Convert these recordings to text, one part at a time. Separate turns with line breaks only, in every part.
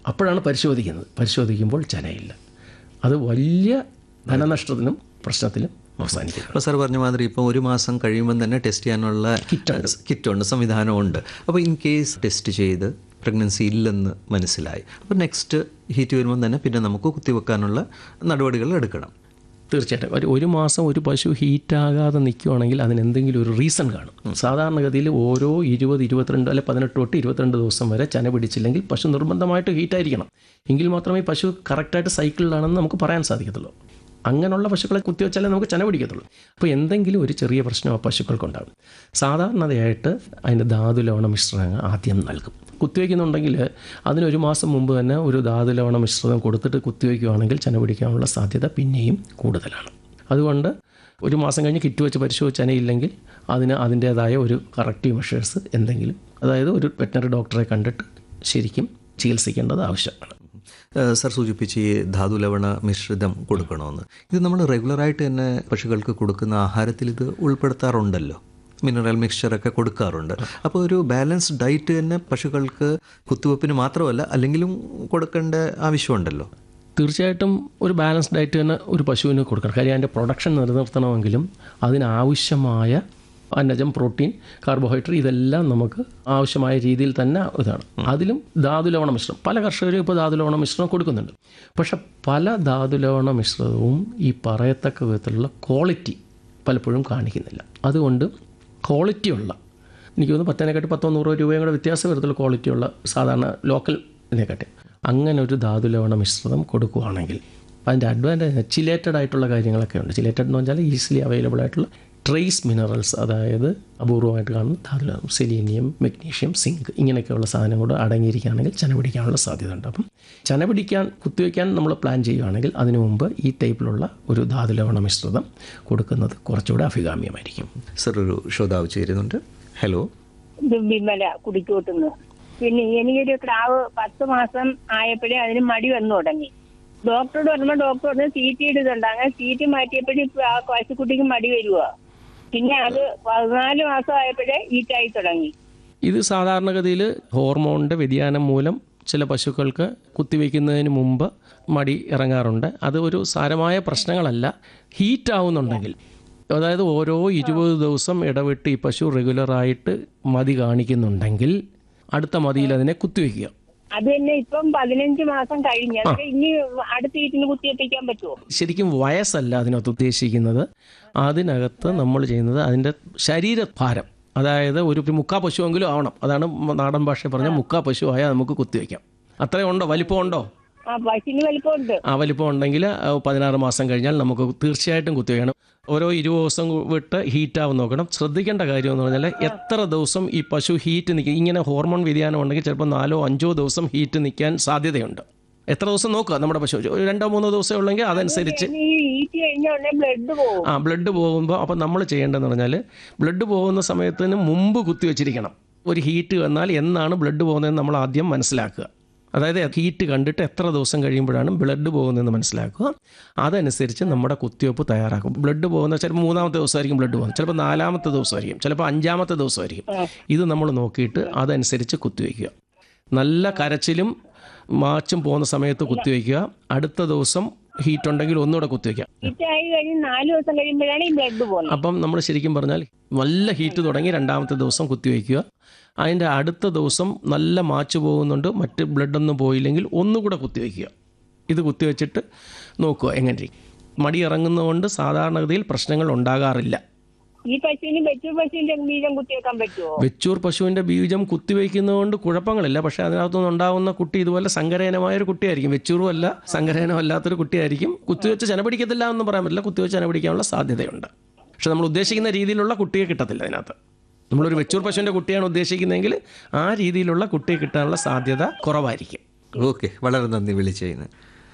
അപ്പോഴാണ് പരിശോധിക്കുന്നത് പരിശോധിക്കുമ്പോൾ ചനയില്ല അത് വലിയ ധനനഷ്ടത്തിനും പ്രശ്നത്തിലും അവസാനിക്കുന്നു
അപ്പോൾ സാർ പറഞ്ഞ മാതിരി ഇപ്പോൾ ഒരു മാസം കഴിയുമ്പം തന്നെ ടെസ്റ്റ് ചെയ്യാനുള്ള
കിറ്റുണ്ട്.
കിറ്റുണ്ട് സംവിധാനമുണ്ട് അപ്പോൾ ഇൻ കേസ് ടെസ്റ്റ് ചെയ്ത് പ്രഗ്നൻസി ഇല്ലെന്ന് മനസ്സിലായി അപ്പോൾ നെക്സ്റ്റ് ഹീറ്റ് വരുമ്പം തന്നെ പിന്നെ നമുക്ക് കുത്തിവെക്കാനുള്ള നടപടികൾ എടുക്കണം
തീർച്ചയായിട്ടും ഒരു ഒരു മാസം ഒരു പശു ഹീറ്റാകാതെ നിൽക്കുവാണെങ്കിൽ അതിന് എന്തെങ്കിലും ഒരു റീസൺ കാണും സാധാരണഗതിയിൽ ഓരോ ഇരുപത് ഇരുപത്തിരണ്ട് അല്ലെ പതിനെട്ട് തൊട്ട് ഇരുപത്തിരണ്ട് ദിവസം വരെ ചന പിടിച്ചില്ലെങ്കിൽ പശു നിർബന്ധമായിട്ട് ഹീറ്റായിരിക്കണം എങ്കിൽ മാത്രമേ ഈ പശു കറക്റ്റായിട്ട് സൈക്കിളിലാണെന്ന് നമുക്ക് പറയാൻ സാധിക്കത്തുള്ളൂ അങ്ങനെയുള്ള പശുക്കളെ കുത്തിവെച്ചാലേ നമുക്ക് ചന പിടിക്കത്തുള്ളൂ അപ്പോൾ എന്തെങ്കിലും ഒരു ചെറിയ പ്രശ്നം ആ പശുക്കൾക്കുണ്ടാകും സാധാരണതയായിട്ട് അതിൻ്റെ ധാതുലവണ മിശ്രിതങ്ങൾ ആദ്യം നൽകും കുത്തിവയ്ക്കുന്നുണ്ടെങ്കിൽ അതിനൊരു മാസം മുമ്പ് തന്നെ ഒരു ധാതുലവണ മിശ്രിതം കൊടുത്തിട്ട് കുത്തിവയ്ക്കുകയാണെങ്കിൽ ചന പിടിക്കാനുള്ള സാധ്യത പിന്നെയും കൂടുതലാണ് അതുകൊണ്ട് ഒരു മാസം കഴിഞ്ഞ് കിറ്റ് വെച്ച് പരിശോധിച്ച് ചനയില്ലെങ്കിൽ അതിന് അതിൻ്റേതായ ഒരു കറക്റ്റീവ് മെഷേഴ്സ് എന്തെങ്കിലും അതായത് ഒരു വെറ്റിനറി ഡോക്ടറെ കണ്ടിട്ട് ശരിക്കും ചികിത്സിക്കേണ്ടത് ആവശ്യമാണ്
ഏഹ് സാർ സൂചിപ്പിച്ച് ഈ ധാതു ലവണ മിശ്രിതം കൊടുക്കണമെന്ന് ഇത് നമ്മൾ റെഗുലറായിട്ട് തന്നെ പശുക്കൾക്ക് കൊടുക്കുന്ന ആഹാരത്തിൽ ഇത് ഉൾപ്പെടുത്താറുണ്ടല്ലോ മിനറൽ മിക്സ്ചറൊക്കെ കൊടുക്കാറുണ്ട് അപ്പോൾ ഒരു ബാലൻസ്ഡ് ഡയറ്റ് തന്നെ പശുക്കൾക്ക് കുത്തിവെപ്പിന് മാത്രമല്ല അല്ലെങ്കിലും കൊടുക്കേണ്ട ആവശ്യമുണ്ടല്ലോ
തീർച്ചയായിട്ടും ഒരു ബാലൻസ് ഡയറ്റ് തന്നെ ഒരു പശുവിന് കൊടുക്കണം കാര്യം അതിൻ്റെ പ്രൊഡക്ഷൻ നിലനിർത്തണമെങ്കിലും അതിനാവശ്യമായ അന്നജം പ്രോട്ടീൻ കാർബോഹൈഡ്രേറ്റ് ഇതെല്ലാം നമുക്ക് ആവശ്യമായ രീതിയിൽ തന്നെ ഇതാണ് അതിലും ധാതുലവണ മിശ്രം പല കർഷകരും ഇപ്പോൾ ധാതുലവണ മിശ്രം കൊടുക്കുന്നുണ്ട് പക്ഷെ പല ധാതുലവണ മിശ്രിതവും ഈ പറയത്തക്ക വിധത്തിലുള്ള ക്വാളിറ്റി പലപ്പോഴും കാണിക്കുന്നില്ല അതുകൊണ്ട് ക്വാളിറ്റിയുള്ള എനിക്ക് തോന്നുന്നു പത്തേനെക്കാട്ടി പത്തോ നൂറോ രൂപയും കൂടെ വ്യത്യാസം വരത്തുള്ള ക്വാളിറ്റിയുള്ള സാധാരണ ലോക്കൽ ഇതിനെക്കാട്ടി അങ്ങനെ ഒരു ധാതുലവണ മിശ്രിതം കൊടുക്കുകയാണെങ്കിൽ അതിൻ്റെ അഡ്വാൻറ്റേജ് ചിലേറ്റഡ് ആയിട്ടുള്ള കാര്യങ്ങളൊക്കെ ഉണ്ട് ചിലേറ്റഡ് എന്ന് പറഞ്ഞാൽ ഈസിലി അവൈലബിൾ ആയിട്ടുള്ള ട്രേസ് മിനറൽസ് അതായത് അപൂർവമായിട്ട് കാണുന്ന ധാതുലവണം സെലീനിയം മെഗ്നീഷ്യം സിങ്ക് ഇങ്ങനെയൊക്കെയുള്ള സാധനം കൂടെ അടങ്ങിയിരിക്കുകയാണെങ്കിൽ ചന പിടിക്കാനുള്ള സാധ്യത ഉണ്ട് അപ്പം ചന പിടിക്കാൻ കുത്തിവെക്കാൻ നമ്മൾ പ്ലാൻ ചെയ്യുകയാണെങ്കിൽ അതിനു മുമ്പ് ഈ ടൈപ്പിലുള്ള ഒരു ധാതുലവണ മിശ്രിതം കൊടുക്കുന്നത് കുറച്ചുകൂടെ അഭികാമ്യമായിരിക്കും
സർ ഒരു ശ്രോതാവ് ചേരുന്നുണ്ട് ഹലോ
ഇത് വിമല കുടിക്കോട്ടുന്നു പിന്നെ എനിക്കൊരു ക്രാവ് പത്ത് മാസം ആയപ്പോഴേ അതിന് മടി വന്നു തുടങ്ങി ഡോക്ടറോട് പറഞ്ഞപ്പോൾ ഡോക്ടർ പറഞ്ഞു സീറ്റ് ഇടുന്നുണ്ട് അങ്ങനെ സീറ്റ് മാറ്റിയപ്പോഴും ഇപ്പൊ ആ പശുക്കുട്ടിക്ക് മടി വരുവാ പിന്നെ അത് പതിനാല് മാസം ആയപ്പോഴേ ഈറ്റായി തുടങ്ങി
ഇത് സാധാരണഗതിയിൽ ഹോർമോണിൻ്റെ വ്യതിയാനം മൂലം ചില പശുക്കൾക്ക് കുത്തിവെക്കുന്നതിന് മുമ്പ് മടി ഇറങ്ങാറുണ്ട് അത് ഒരു സാരമായ പ്രശ്നങ്ങളല്ല ഹീറ്റ് ആവുന്നുണ്ടെങ്കിൽ അതായത് ഓരോ ഇരുപത് ദിവസം ഇടവിട്ട് ഈ പശു റെഗുലറായിട്ട് മതി കാണിക്കുന്നുണ്ടെങ്കിൽ അടുത്ത മതിയിൽ അതിനെ കുത്തിവെക്കുക
അത് തന്നെ ഇപ്പം പതിനഞ്ച് മാസം കഴിഞ്ഞ് അതൊക്കെ ഇനി അടുത്ത ഈറ്റിന് കുത്തിവെപ്പിക്കാൻ പറ്റുമോ
ശരിക്കും വയസ്സല്ല അതിനകത്ത് ഉദ്ദേശിക്കുന്നത് അതിനകത്ത് നമ്മൾ ചെയ്യുന്നത് അതിൻ്റെ ശരീരഭാരം അതായത് ഒരു ഒരു മുക്കാ പശുവെങ്കിലും ആവണം അതാണ് നാടൻ ഭാഷ പറഞ്ഞ മുക്കാ പശു ആയാൽ നമുക്ക് കുത്തിവെക്കാം അത്രയും ഉണ്ടോ വലിപ്പമുണ്ടോ
ആ പശുവിന് വലിപ്പമുണ്ട്
ആ വലിപ്പം ഉണ്ടെങ്കിൽ ആ, പതിനാറ് മാസം കഴിഞ്ഞാൽ നമുക്ക് തീർച്ചയായിട്ടും കുത്തിവെക്കണം ഓരോ ഇരുപത് ദിവസം വിട്ട് ഹീറ്റ് ആവും നോക്കണം ശ്രദ്ധിക്കേണ്ട കാര്യം എന്ന് പറഞ്ഞാൽ എത്ര ദിവസം ഈ പശു ഹീറ്റ് നിൽക്കും ഇങ്ങനെ ഹോർമോൺ വ്യതിയാനം ഉണ്ടെങ്കിൽ ചിലപ്പോൾ നാലോ അഞ്ചോ ദിവസം ഹീറ്റ് നിൽക്കാൻ സാധ്യതയുണ്ട് എത്ര ദിവസം നോക്കുക നമ്മുടെ പശു ഒരു രണ്ടോ മൂന്നോ ദിവസം ഉള്ളെങ്കിൽ അതനുസരിച്ച്
ഇനി ഈ ഈറ്റ് കഴിഞ്ഞ ഉടനെ ബ്ലഡ് പോകും
ആ ബ്ലഡ് പോകുമ്പോൾ അപ്പോൾ നമ്മൾ ചെയ്യേണ്ടതെന്ന് പറഞ്ഞാൽ ബ്ലഡ് പോകുന്ന സമയത്തിന് മുമ്പ് കുത്തിവെച്ചിരിക്കണം ഒരു ഹീറ്റ് വന്നാൽ എന്നാണ് ബ്ലഡ് പോകുന്നതെന്ന് നമ്മൾ ആദ്യം മനസ്സിലാക്കുക അതായത് ഹീറ്റ് കണ്ടിട്ട് എത്ര ദിവസം കഴിയുമ്പോഴാണ് ബ്ലഡ് പോകുന്നതെന്ന് മനസ്സിലാക്കുക അതനുസരിച്ച് നമ്മുടെ കുത്തിവെപ്പ് തയ്യാറാക്കും ബ്ലഡ് പോകുന്ന ചിലപ്പോൾ മൂന്നാമത്തെ ദിവസമായിരിക്കും ബ്ലഡ് പോകുന്നത് ചിലപ്പോൾ നാലാമത്തെ ദിവസമായിരിക്കും ചിലപ്പോൾ അഞ്ചാമത്തെ ദിവസമായിരിക്കും ഇത് നമ്മൾ നോക്കിയിട്ട് അതനുസരിച്ച് കുത്തിവെക്കുക നല്ല കരച്ചിലും മാച്ചും പോകുന്ന സമയത്ത് കുത്തിവെക്കുക അടുത്ത ദിവസം ഹീറ്റ് ഉണ്ടെങ്കിൽ ഒന്നുകൂടെ കുത്തിവെക്കുക
ഈറ്റായി കഴിഞ്ഞ് നാല് ദിവസം കഴിയുമ്പോഴാണ് ഈ ബ്ലഡ് പോകുന്നത്
അപ്പം നമ്മൾ ശരിക്കും പറഞ്ഞാൽ നല്ല ഹീറ്റ് തുടങ്ങി രണ്ടാമത്തെ ദിവസം കുത്തിവെക്കുക അതിൻ്റെ അടുത്ത ദിവസം നല്ല മാച്ച് പോകുന്നുണ്ട് മറ്റ് ബ്ലഡൊന്നും പോയില്ലെങ്കിൽ ഒന്നുകൂടെ കുത്തിവെക്കുക ഇത് കുത്തിവെച്ചിട്ട് നോക്കുക എങ്ങനെ ഇരിക്കും. മടി ഇറങ്ങുന്നതുകൊണ്ട് സാധാരണഗതിയിൽ പ്രശ്നങ്ങൾ ഉണ്ടാകാറില്ല
ഈ പശുവിന് വെച്ചു പശുവിന്റെ ബീജം കുത്തിവെക്കാൻ പറ്റുമോ
വെച്ചൂർ പശുവിൻ്റെ ബീജം കുത്തിവെക്കുന്നതുകൊണ്ട് കുഴപ്പങ്ങളില്ല പക്ഷേ അതിനകത്തുനിന്ന് ഉണ്ടാകുന്ന കുട്ടി ഇതുപോലെ സങ്കരയനമായ ഒരു കുട്ടിയായിരിക്കും വെച്ചൂറും അല്ല സങ്കരയനം അല്ലാത്തൊരു കുട്ടിയായിരിക്കും കുത്തിവെച്ച് ചന പിടിക്കത്തില്ല എന്ന് പറയാൻ പറ്റില്ല കുത്തിവെച്ച് ചന പിടിക്കാനുള്ള സാധ്യതയുണ്ട് പക്ഷെ നമ്മൾ ഉദ്ദേശിക്കുന്ന രീതിയിലുള്ള കുട്ടിയെ കിട്ടത്തില്ല അതിനകത്ത് നമ്മളൊരു വെച്ചൂർ പശുവിൻ്റെ കുട്ടിയാണ് ഉദ്ദേശിക്കുന്നതെങ്കിൽ ആ രീതിയിലുള്ള കുട്ടിയെ കിട്ടാനുള്ള സാധ്യത കുറവായിരിക്കും
ഓക്കെ വളരെ നന്ദി വിളിച്ചതിന്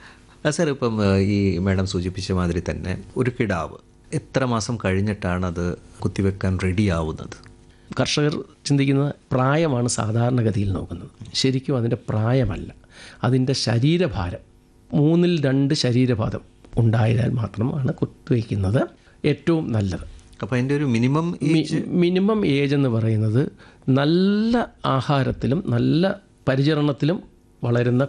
ആ സാർ ഇപ്പം ആ, ഈ മാഡം സൂചിപ്പിച്ച മാതിരി തന്നെ ഒരു കിടാവ് എത്ര മാസം കഴിഞ്ഞിട്ടാണ് അത് കുത്തിവെക്കാൻ റെഡി ആവുന്നത്
കർഷകർ ചിന്തിക്കുന്ന പ്രായമാണ് സാധാരണഗതിയിൽ നോക്കുന്നത് ശരിക്കും അതിൻ്റെ പ്രായമല്ല അതിൻ്റെ ശരീരഭാരം മൂന്നിൽ രണ്ട് ശരീരഭാരം ഉണ്ടായാൽ മാത്രമാണ് കുത്തിവയ്ക്കുന്നത് ഏറ്റവും നല്ലത്
അപ്പോൾ അതിൻ്റെ ഒരു മിനിമം
മി- മിനിമം ഏജ് എന്ന് പറയുന്നത് നല്ല ആഹാരത്തിലും നല്ല പരിചരണത്തിലും വളരുന്ന